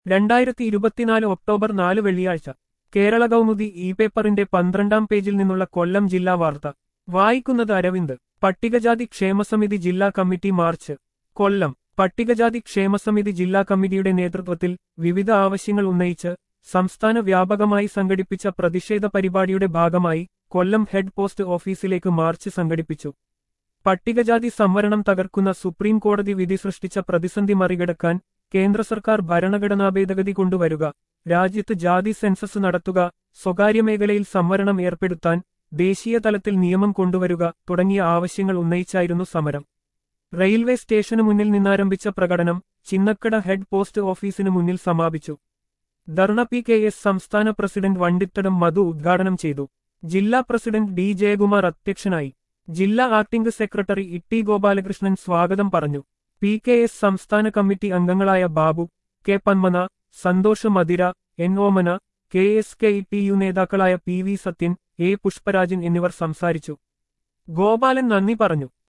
രണ്ടായിരത്തി ഇരുപത്തിനാല് ഒക്ടോബർ നാല് വെള്ളിയാഴ്ച കേരള കൗമുദി ഇ പേപ്പറിന്റെ പന്ത്രണ്ടാം പേജിൽ നിന്നുള്ള കൊല്ലം ജില്ലാ വാർത്ത വായിക്കുന്നത് അരവിന്ദ് പട്ടികജാതി ക്ഷേമസമിതി ജില്ലാ കമ്മിറ്റി മാർച്ച് കൊല്ലം പട്ടികജാതി ക്ഷേമസമിതി ജില്ലാ കമ്മിറ്റിയുടെ നേതൃത്വത്തിൽ വിവിധ ആവശ്യങ്ങൾ ഉന്നയിച്ച് സംസ്ഥാന വ്യാപകമായി സംഘടിപ്പിച്ച പ്രതിഷേധ പരിപാടിയുടെ ഭാഗമായി കൊല്ലം ഹെഡ് പോസ്റ്റ് ഓഫീസിലേക്ക് മാർച്ച് സംഘടിപ്പിച്ചു പട്ടികജാതി സംവരണം തകർക്കുന്ന സുപ്രീം കോടതി വിധി സൃഷ്ടിച്ച പ്രതിസന്ധി മറികടക്കാൻ കേന്ദ്ര സർക്കാർ ഭരണഘടനാ ഭേദഗതി കൊണ്ടുവരുക രാജ്യത്ത് ജാതി സെൻസസ് നടത്തുക സ്വകാര്യ മേഖലയിൽ സംവരണം ഏർപ്പെടുത്താൻ ദേശീയ തലത്തിൽ നിയമം കൊണ്ടുവരുക തുടങ്ങിയ ആവശ്യങ്ങൾ ഉന്നയിച്ചായിരുന്നു സമരം റെയിൽവേ സ്റ്റേഷനു മുന്നിൽ നിന്നാരംഭിച്ച പ്രകടനം ചിന്നക്കട ഹെഡ് പോസ്റ്റ് ഓഫീസിനു മുന്നിൽ സമാപിച്ചു ധർണ പി കെ എസ് സംസ്ഥാന പ്രസിഡന്റ് വണ്ടിത്തടം മധു ഉദ്ഘാടനം ചെയ്തു ജില്ലാ പ്രസിഡന്റ് ഡി ജയകുമാർ അധ്യക്ഷനായി ജില്ലാ ആക്ടിംഗ് സെക്രട്ടറി ഇട്ടി ഗോപാലകൃഷ്ണൻ സ്വാഗതം പറഞ്ഞു പി കെ എസ് സംസ്ഥാന കമ്മിറ്റി അംഗങ്ങളായ Babu K Panmana Santhosh Mathira N Omana K S K E T U നേതാക്കളായ P V Sathyan A Pushparajan എന്നിവർ സംസാരിച്ചു ഗോപാലൻ നന്ദി പറഞ്ഞു